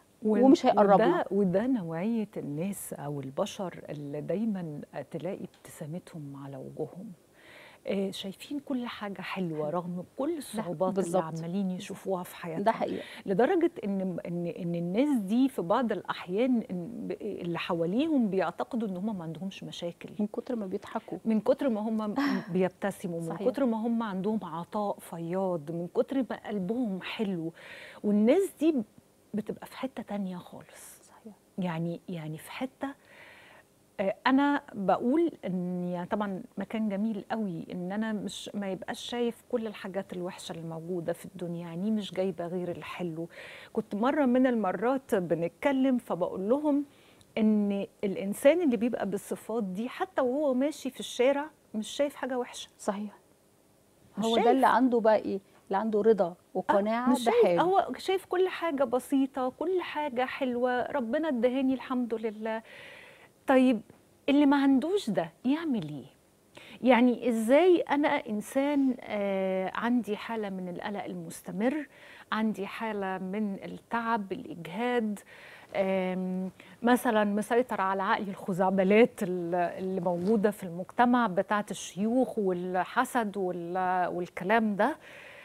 ومش هيقربنا وده, وده نوعيه الناس او البشر اللي دايما تلاقي ابتسامتهم على وجوههم آه، شايفين كل حاجه حلوه رغم كل الصعوبات اللي بالظبط. عمالين يشوفوها في حياتهم ده حقيقه لدرجه ان ان ان الناس دي في بعض الاحيان إن- ب- اللي حواليهم بيعتقدوا ان هم ما عندهمش مشاكل من كتر ما بيضحكوا من كتر ما هم بيبتسموا من صحيح. كتر ما هم عندهم عطاء فياض من كتر ما قلبهم حلو والناس دي بتبقى في حتة تانية خالص صحيح يعني يعني في حتة آه، انا بقول ان يعني طبعا مكان جميل قوي ان انا مش ما يبقاش شايف كل الحاجات الوحشه اللي موجوده في الدنيا يعني مش جايبه غير الحلو كنت مره من المرات بنتكلم فبقول لهم ان الانسان اللي بيبقى بالصفات دي حتى وهو ماشي في الشارع مش شايف حاجه وحشه صحيح مش هو شايف. ده اللي عنده بقى ايه اللي عنده رضا وقناعه مش شايف بحاله هو شايف كل حاجة بسيطة كل حاجة حلوة ربنا ادهاني الحمد لله طيب اللي ما عندوش ده يعمل ايه يعني ازاي انا انسان آه عندي حالة من القلق المستمر عندي حالة من التعب الاجهاد آم، مثلا مسيطر على عقلي الخزعبلات ال- اللي موجودة في المجتمع بتاعت الشيوخ والحسد وال- والكلام ده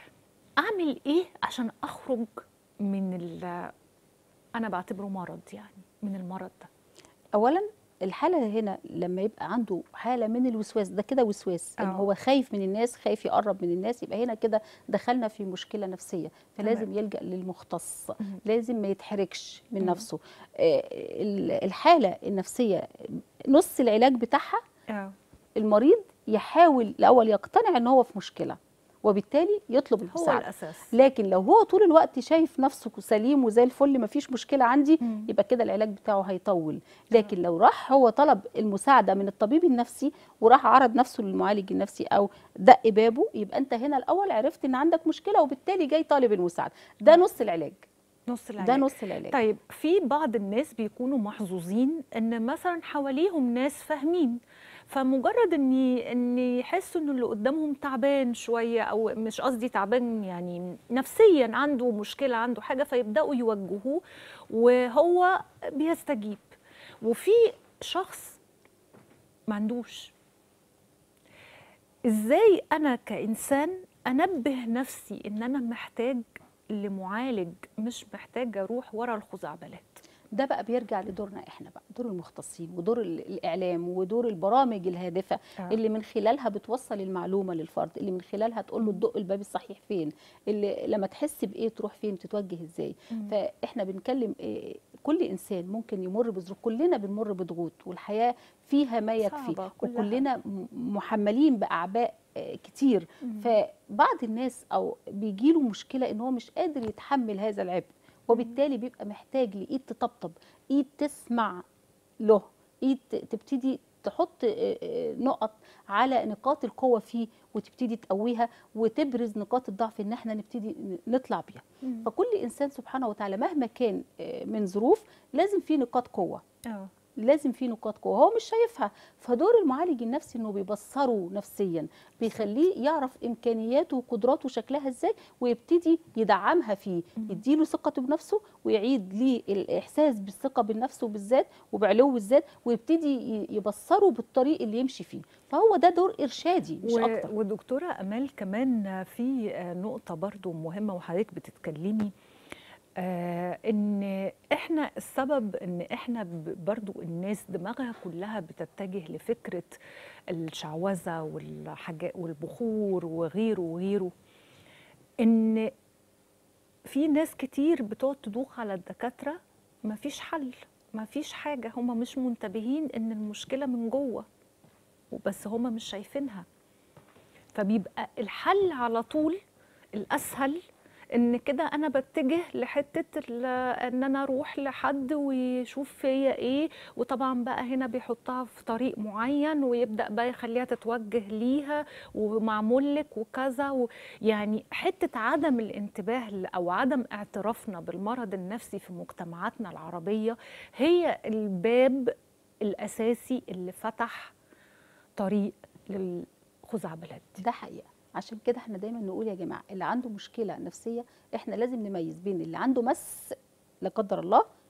اعمل ايه عشان اخرج من ال انا بعتبره مرض يعني من المرض ده اولا الحاله هنا لما يبقى عنده حاله من الوسواس ده كده وسواس ان آه. هو خايف من الناس خايف يقرب من الناس يبقى هنا كده دخلنا في مشكله نفسيه فلازم تمام. يلجا للمختص مم. لازم ما يتحركش من مم. نفسه آه، ال- الحاله النفسيه نص العلاج بتاعها اه المريض يحاول الاول يقتنع ان هو في مشكله وبالتالي يطلب هو المساعده الاساس لكن لو هو طول الوقت شايف نفسه سليم وزي الفل مفيش مشكله عندي مم. يبقى كده العلاج بتاعه هيطول لكن لو راح هو طلب المساعده من الطبيب النفسي وراح عرض نفسه للمعالج النفسي او دق بابه يبقى انت هنا الاول عرفت ان عندك مشكله وبالتالي جاي طالب المساعده ده نص العلاج نص العلاج ده نص العلاج طيب في بعض الناس بيكونوا محظوظين ان مثلا حواليهم ناس فاهمين فمجرد ان ان يحسوا ان اللي قدامهم تعبان شويه او مش قصدي تعبان يعني نفسيا عنده مشكله عنده حاجه فيبداوا يوجهوه وهو بيستجيب وفي شخص ما عندوش ازاي انا كانسان انبه نفسي ان انا محتاج لمعالج مش محتاج اروح ورا الخزعبلات ده بقى بيرجع لدورنا احنا بقى دور المختصين ودور ال- الاعلام ودور البرامج الهادفه آه. اللي من خلالها بتوصل المعلومه للفرد اللي من خلالها تقول له تدق الباب الصحيح فين اللي لما تحس بايه تروح فين تتوجه ازاي مم. فاحنا بنكلم إيه كل انسان ممكن يمر بظروف كلنا بنمر بضغوط والحياه فيها ما يكفي صعبة كلها. وكلنا م- محملين باعباء آه، كتير مم. فبعض الناس او بيجي له مشكله ان هو مش قادر يتحمل هذا العبء وبالتالي بيبقى محتاج لايد تطبطب ايد تسمع له ايد ت- تبتدي تحط آه، آه، نقط على نقاط القوه فيه وتبتدي تقويها وتبرز نقاط الضعف ان احنا نبتدي ن- نطلع بيها مم. فكل انسان سبحانه وتعالى مهما كان آه، من ظروف لازم فيه نقاط قوه اه لازم في نقاط قوه هو مش شايفها فدور المعالج النفسي انه بيبصره نفسيا بيخليه يعرف امكانياته وقدراته شكلها ازاي ويبتدي يدعمها فيه يديله ثقته بنفسه ويعيد ليه الاحساس بالثقه بالنفس وبالذات وبعلو الذات ويبتدي ي- يبصره بالطريق اللي يمشي فيه فهو ده دور ارشادي مش و- اكتر ودكتورة أمال كمان في آه، نقطة برضو مهمة وحضرتك بتتكلمي آه ان احنا السبب ان احنا ب- برضو الناس دماغها كلها بتتجه لفكرة الشعوذة والحاجات والبخور وغيره وغيره ان في ناس كتير بتقعد تدوخ على الدكاترة مفيش حل مفيش حاجة هم مش منتبهين ان المشكلة من جوه وبس هما مش شايفينها فبيبقى الحل على طول الاسهل ان كده انا بتجه لحته ال- ان انا اروح لحد ويشوف فيا ايه وطبعا بقى هنا بيحطها في طريق معين ويبدا بقى يخليها تتوجه ليها ومعمول لك وكذا و يعني حته عدم الانتباه ل- او عدم اعترافنا بالمرض النفسي في مجتمعاتنا العربيه هي الباب الاساسي اللي فتح طريق للخزعبلات دي ده حقيقه عشان كده احنا دايما نقول يا جماعه اللي عنده مشكله نفسيه احنا لازم نميز بين اللي عنده مس لا قدر الله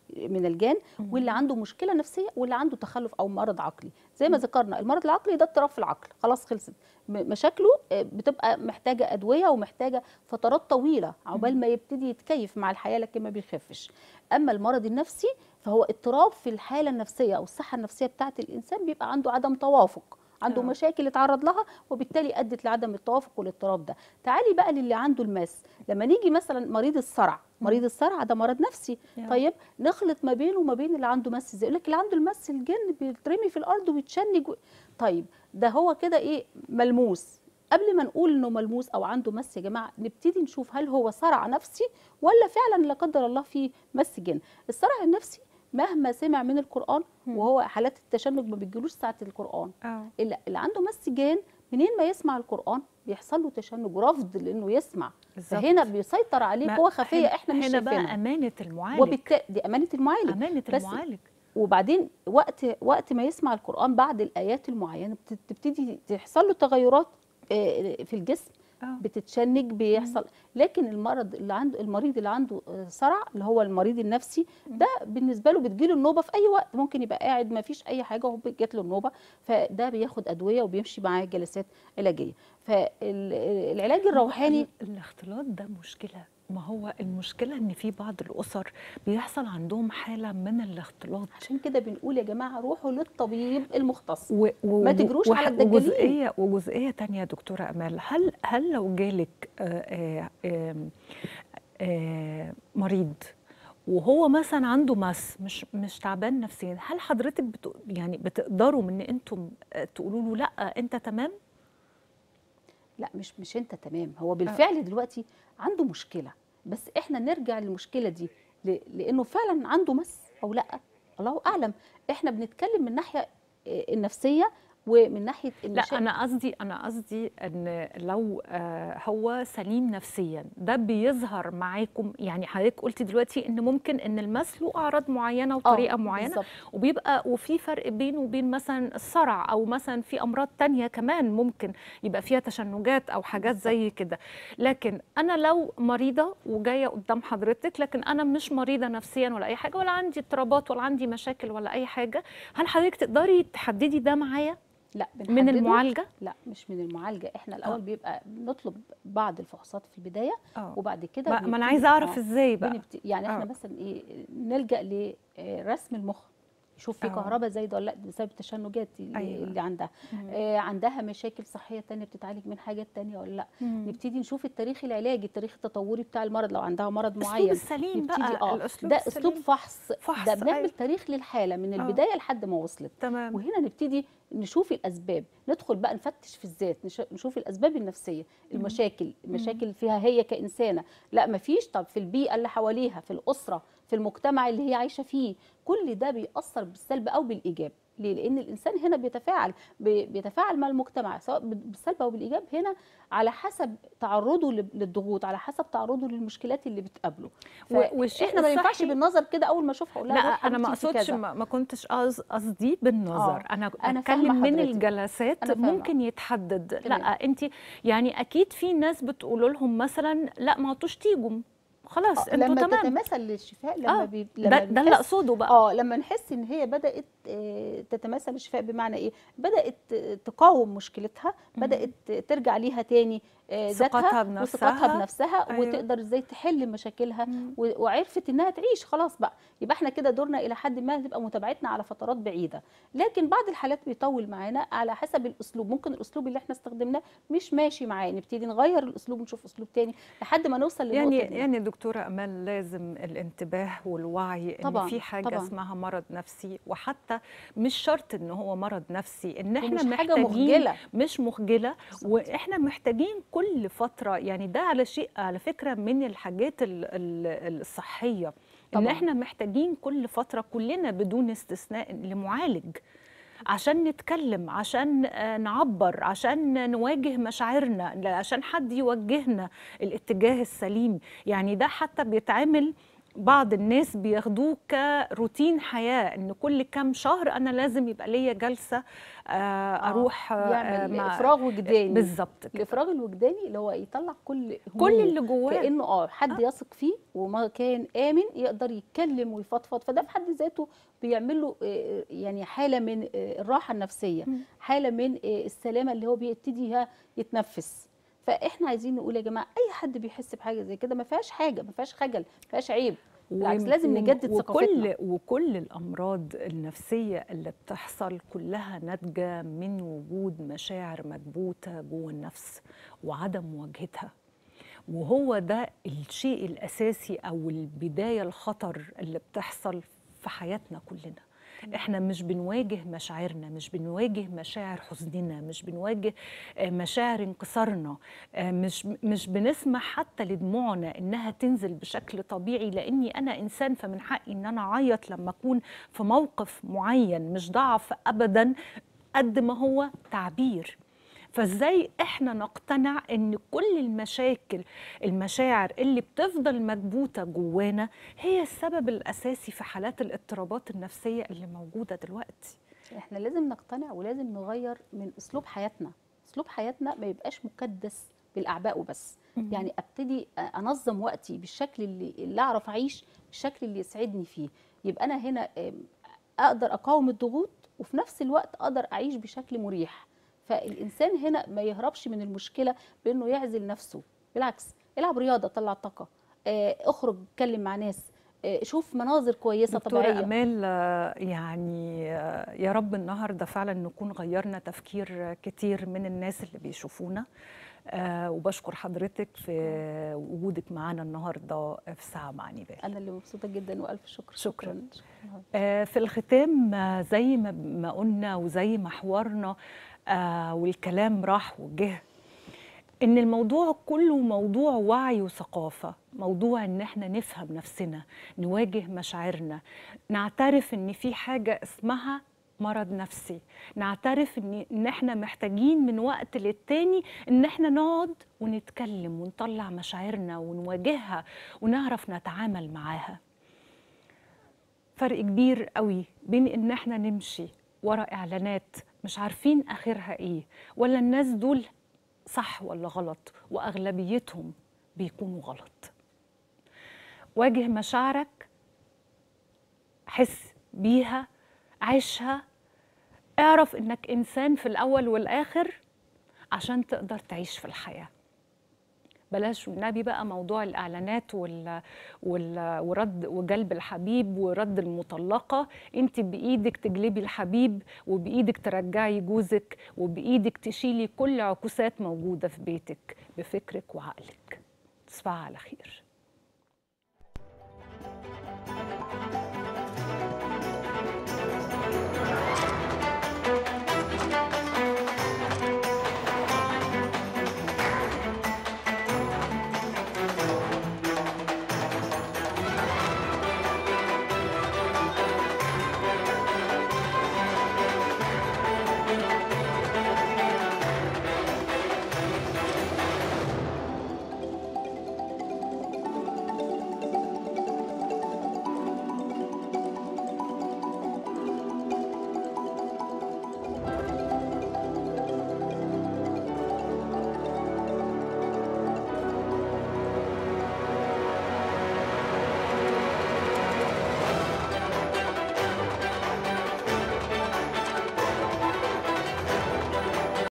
من الجان واللي عنده مشكله نفسيه واللي عنده تخلف او مرض عقلي زي ما ذكرنا المرض العقلي ده اضطراب في العقل خلاص خلصت م- مشاكله آه، بتبقى محتاجه ادويه ومحتاجه فترات طويله عقبال ما يبتدي يتكيف مع الحياه لكن ما بيخفش اما المرض النفسي فهو اضطراب في الحاله النفسيه او الصحه النفسيه بتاعه الانسان بيبقى عنده عدم توافق عنده آه. مشاكل اتعرض لها وبالتالي ادت لعدم التوافق والاضطراب ده تعالي بقى للي عنده الماس لما نيجي مثلا مريض الصرع مريض الصرع ده مرض نفسي يا. طيب نخلط ما بينه وما بين اللي عنده مس زي يقول لك اللي عنده المس الجن بيترمي في الارض ويتشنج و... طيب ده هو كده ايه ملموس قبل ما نقول انه ملموس او عنده مس يا جماعه نبتدي نشوف هل هو صرع نفسي ولا فعلا لا قدر الله فيه مس جن الصرع النفسي مهما سمع من القران وهو حالات التشنج ما بتجيلوش ساعه القران اه اللي اللي عنده مس جان منين ما يسمع القرآن بيحصل له تشنج ورفض لانه يسمع بالظبط. فهنا بيسيطر عليه ما- قوة خفية هنا- احنا مش هنا بقى شايفينها امانه المعالج وبالتالي دي امانة المعالج امانه بس المعالج وبعدين وقت وقت ما يسمع القرآن بعد الآيات المعينة بت- بتبتدي تحصل له تغيرات آه، في الجسم اه بتتشنج بيحصل لكن المرض اللي عنده المريض اللي عنده آه، صرع اللي هو المريض النفسي ده بالنسبه له بتجيله النوبه في اي وقت ممكن يبقى قاعد ما فيش اي حاجه وهو جات له النوبه فده بياخد ادويه وبيمشي معاه جلسات علاجيه فالعلاج الروحاني ال- الاختلاط ده مشكله ما هو المشكله ان في بعض الاسر بيحصل عندهم حاله من الاختلاط عشان كده بنقول يا جماعه روحوا للطبيب المختص و و ما تجروش وح- على الدجالين. وجزئيه وجزئيه تانية يا دكتوره امال هل هل لو جالك آه، آه، آم، آه، مريض وهو مثلا عنده مس مش مش تعبان نفسيا هل حضرتك بت يعني بتقدروا من ان انتم آه، تقولوا له لا انت تمام لا مش مش انت تمام هو بالفعل دلوقتي عنده مشكله بس احنا نرجع للمشكله دي ل- لانه فعلا عنده مس او لا الله اعلم احنا بنتكلم من ناحيه آه، النفسيه ومن ناحيه لا المشاكل انا قصدي انا قصدي ان لو آه، هو سليم نفسيا ده بيظهر معاكم يعني حضرتك قلتي دلوقتي ان ممكن ان المس له اعراض معينه وطريقه معينه بالظبط. وبيبقى وفي فرق بينه وبين مثلا الصرع او مثلا في امراض تانية كمان ممكن يبقى فيها تشنجات او حاجات زي كده لكن انا لو مريضه وجايه قدام حضرتك لكن انا مش مريضه نفسيا ولا اي حاجه ولا عندي اضطرابات ولا عندي مشاكل ولا اي حاجه هل حضرتك تقدري تحددي ده معايا لا من بنحدده. المعالجه لا مش من المعالجه احنا الاول آه. بيبقى بنطلب بعض الفحوصات في البدايه اه وبعد كده ما ما انا بنبتدي- عايزه اعرف آه. ازاي بقى بنبت... يعني احنا آه. مثلا ايه نلجا لرسم المخ نشوف في آه. كهرباء زايده ولا لا بسبب التشنجات اللي, أيوة. اللي عندها آه عندها مشاكل صحيه تانية بتتعالج من حاجات تانية ولا لا مم. نبتدي نشوف التاريخ العلاجي التاريخ التطوري بتاع المرض لو عندها مرض الاسلوب معين السليم نبتدي بقى اه الاسلوب ده السليم. اسلوب فحص, فحص، ده بنعمل أيوة. تاريخ للحاله من آه. البدايه لحد ما وصلت تمام وهنا نبتدي نشوف الاسباب ندخل بقى نفتش في الذات نش- نشوف الاسباب النفسيه المشاكل المشاكل فيها هي كانسانه لا مفيش طب في البيئه اللي حواليها في الاسره في المجتمع اللي هي عايشه فيه كل ده بيأثر بالسلب او بالايجاب ليه لان الانسان هنا بيتفاعل بي- بيتفاعل مع المجتمع سواء بالسلب او بالايجاب هنا على حسب تعرضه لل- للضغوط على حسب تعرضه للمشكلات اللي بتقابله و- والشيء احنا ما ينفعش الصحي- بالنظر كده اول ما اشوفها اقول لها لا روحي انا ما حبيبتي في اقصدش كذا. ما, ما كنتش قص- قصدي بالنظر آه. انا أنا بتكلم فاهمة من حضرتك. الجلسات أنا فاهمة. ممكن يتحدد لا تمام. انت يعني اكيد في ناس بتقولوا لهم مثلا لا ما عدتوش تيجوا خلاص آه، انتوا لما تمام تتماثل للشفاء لما آه، بي... ده, لما ده اللي بنحس- اقصده بقى اه لما نحس ان هي بدات آه، تتماثل الشفاء بمعنى ايه بدات تقاوم مشكلتها بدات ترجع ليها تاني آه، ثقتها ذاتها بنفسها. وثقتها بنفسها أيوة. وتقدر ازاي تحل مشاكلها مم. و- وعرفت انها تعيش خلاص بقى يبقى احنا كده دورنا الى حد ما تبقى متابعتنا على فترات بعيده لكن بعض الحالات بيطول معانا على حسب الاسلوب ممكن الاسلوب اللي احنا استخدمناه مش ماشي معاه نبتدي نغير الاسلوب ونشوف اسلوب تاني لحد ما نوصل للنقطه يعني دي يعني دكتوره امال لازم الانتباه والوعي ان طبعاً، في حاجه طبعاً. اسمها مرض نفسي وحتى مش شرط ان هو مرض نفسي ان احنا ومش حاجه محتاجين مخجله مش مخجله بالظبط. واحنا محتاجين كل فتره يعني ده على شيء على فكره من الحاجات ال- ال- الصحيه ان طبعاً. احنا محتاجين كل فتره كلنا بدون استثناء لمعالج عشان نتكلم عشان آه، نعبر عشان نواجه مشاعرنا لا، عشان حد يوجهنا الاتجاه السليم يعني ده حتى بيتعمل بعض الناس بياخدوه كروتين حياه ان كل كام شهر انا لازم يبقى ليا جلسه آه، اروح آه، يعمل مع افراغ وجداني بالظبط كده. الافراغ الوجداني اللي هو يطلع كل كل همومه اللي جواه كانه اه حد يثق فيه ومكان امن يقدر يتكلم ويفضفض فده في حد ذاته بيعمل له آه، يعني حاله من آه، الراحه النفسيه مم. حاله من آه، السلامه اللي هو بيبتديها يتنفس فاحنا عايزين نقول يا جماعه اي حد بيحس بحاجه زي كده ما فيهاش حاجه ما فيهاش خجل ما فيهاش عيب بالعكس، لازم نجدد ثقافتنا. وكل وكل الامراض النفسيه اللي بتحصل كلها ناتجه من وجود مشاعر مكبوته جوه النفس وعدم مواجهتها وهو ده الشيء الاساسي او البدايه الخطر اللي بتحصل في حياتنا كلنا احنا مش بنواجه مشاعرنا مش بنواجه مشاعر حزننا مش بنواجه آه، مشاعر انكسارنا آه، مش مش بنسمح حتى لدموعنا انها تنزل بشكل طبيعي لاني انا انسان فمن حقي ان انا اعيط لما اكون في موقف معين مش ضعف ابدا قد ما هو تعبير فازاي احنا نقتنع ان كل المشاكل المشاعر اللي بتفضل مكبوته جوانا هي السبب الاساسي في حالات الاضطرابات النفسيه اللي موجوده دلوقتي احنا لازم نقتنع ولازم نغير من اسلوب حياتنا اسلوب حياتنا ما يبقاش مكدس بالاعباء وبس مم. يعني ابتدي انظم وقتي بالشكل اللي, اللي اعرف اعيش بالشكل اللي يسعدني فيه يبقى انا هنا آم، اقدر اقاوم الضغوط وفي نفس الوقت اقدر اعيش بشكل مريح فالانسان هنا ما يهربش من المشكله بانه يعزل نفسه بالعكس العب رياضه طلع طاقه آه، اخرج اتكلم مع ناس آه، شوف مناظر كويسه دكتورة طبيعيه أمال آه، يعني آه، يا رب النهاردة فعلا نكون غيرنا تفكير آه، كتير من الناس اللي بيشوفونا آه، وبشكر حضرتك في وجودك معنا النهاردة في ساعة مع نيفال انا اللي مبسوطه جدا والف شكر شكراً. شكرا آه، في الختام آه، زي ما ما قلنا وزي ما حورنا آه، والكلام راح وجه ان الموضوع كله موضوع وعي وثقافه موضوع ان احنا نفهم نفسنا نواجه مشاعرنا نعترف ان في حاجه اسمها مرض نفسي نعترف ان ان احنا محتاجين من وقت للتاني ان احنا نقعد ونتكلم ونطلع مشاعرنا ونواجهها ونعرف نتعامل معاها فرق كبير قوي بين ان احنا نمشي ورا اعلانات مش عارفين اخرها ايه ولا الناس دول صح ولا غلط واغلبيتهم بيكونوا غلط واجه مشاعرك حس بيها عيشها اعرف انك انسان في الاول والاخر عشان تقدر تعيش في الحياه بلاش والنبي بقى موضوع الاعلانات وال... وال... ورد وجلب الحبيب ورد المطلقه انت بايدك تجلبي الحبيب وبايدك ترجعي جوزك وبايدك تشيلي كل عكوسات موجوده في بيتك بفكرك وعقلك تصبحي على خير